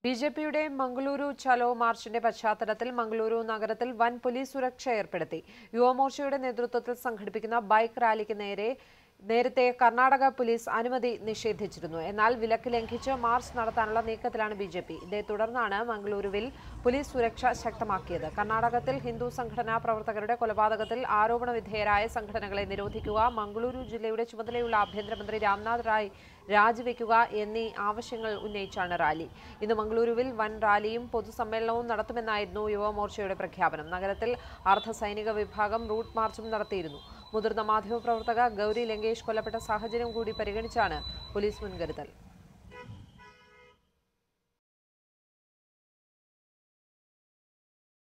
B J പിയുടെ മംഗളൂരു ചലോ മാർച്ചിന്റെ പശ്ചാത്തലത്തിൽ മംഗളൂരു നഗരത്തിൽ വൻ പോലീസ് സുരക്ഷ ഏർപ്പെടുത്തി യുവമോർച്ചയുടെ നേതൃത്വത്തിൽ സംഘടിപ്പിക്കുന്ന ബൈക്ക് റാലിക്ക് നേരെ നേരത്തെ കർണാടക പോലീസ് അനുമതി നിഷേധിച്ചിരുന്നു എന്നാൽ വിലക്ക് ലംഘിച്ച് മാർച്ച് നടത്താനുള്ള നീക്കത്തിലാണ് ബി ജെ പി ഇതേ തുടർന്നാണ് മംഗളൂരുവിൽ പോലീസ് സുരക്ഷ ശക്തമാക്കിയത് കർണാടകത്തിൽ ഹിന്ദു സംഘടനാ പ്രവർത്തകരുടെ കൊലപാതകത്തിൽ ആരോപണ വിധേയരായ സംഘടനകളെ നിരോധിക്കുക മംഗളൂരു ജില്ലയുടെ ചുമതലയുള്ള ആഭ്യന്തരമന്ത്രി രാംനാഥ് റായ് രാജിവെക്കുക എന്നീ ആവശ്യങ്ങൾ ഉന്നയിച്ചാണ് റാലി ഇന്ന് മംഗളൂരുവിൽ വൻ റാലിയും പൊതുസമ്മേളനവും നടത്തുമെന്നായിരുന്നു യുവമോർച്ചയുടെ പ്രഖ്യാപനം നഗരത്തിൽ അർദ്ധ സൈനിക വിഭാഗം റൂട്ട് മാർച്ചും നടത്തിയിരുന്നു മുതിർന്ന മാധ്യമപ്രവർത്തക ഗൗരി ലങ്കേഷ് കൊല്ലപ്പെട്ട സാഹചര്യം കൂടി പരിഗണിച്ചാണ് പോലീസ് മുൻകരുതൽ